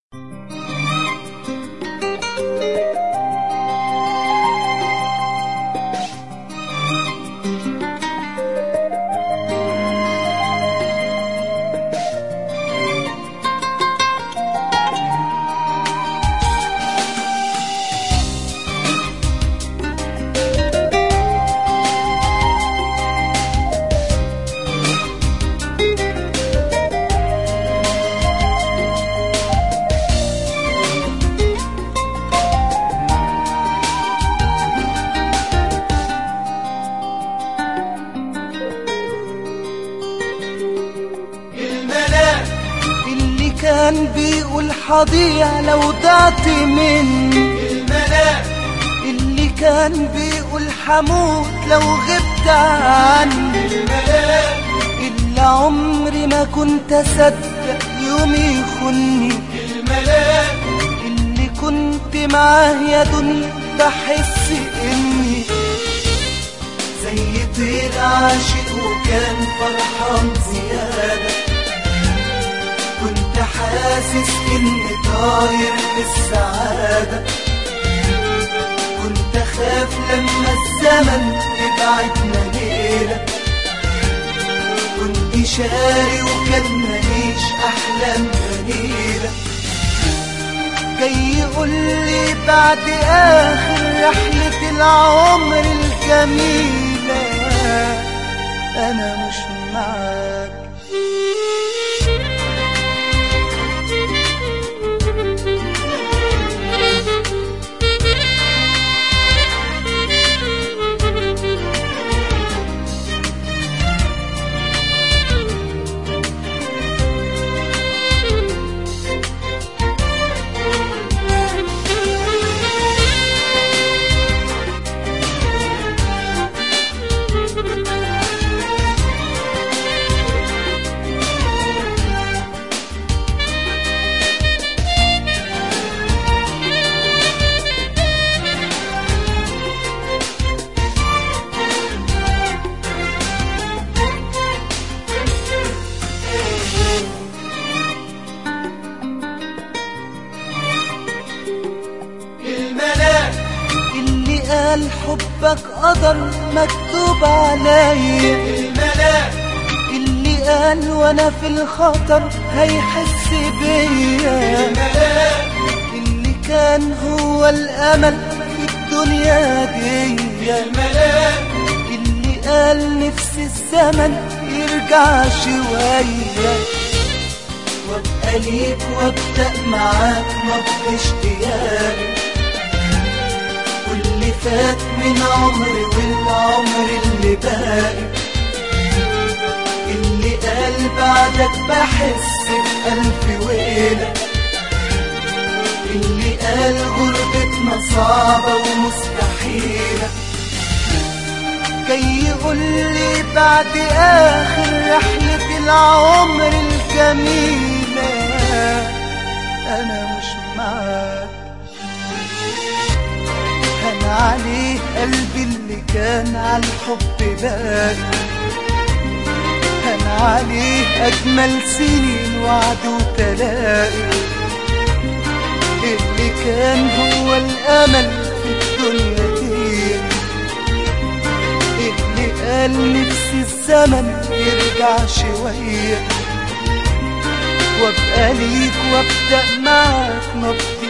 اللي كان بيقول حضيع لو ضعت مني الملاك اللي كان بيقول حموت لو غبت عني الملاك اللي عمري ما كنت اصدق يوم يخوني الملاك اللي كنت معاه يا دنيا بحس اني زي طير عاشق وكان فرحان زيادة كنت حاسس اني طاير في السعادة كنت اخاف لما الزمن يبعدنا ليلة كنت شاري وكان ماليش احلام جميله جاي يقول لي بعد اخر رحلة العمر الجميلة انا مش معاك الملاك اللي قال حبك قدر مكتوب عليا الملاك اللي قال وانا في الخطر هيحس بيا الملاك اللي كان هو الامل في الدنيا دي الملاك اللي قال نفسي الزمن يرجع شوية وابقى ليك وابدأ معاك نبض اشتياقي واللي فات من عمري والعمر اللي باقي اللي قال بعدك بحس بألف ويلة اللي قال غربتنا صعبة ومستحيلة جاي يقول لي بعد آخر رحلة العمر الجميلة أنا مش معاك هان عليه قلبي اللي كان على الحب باقي هان عليه أجمل سنين وعد وتلاقي اللي كان هو الأمل في الدنيا دي اللي قال نفسي الزمن يرجع شوية وابقى ليك وابدأ معاك نبض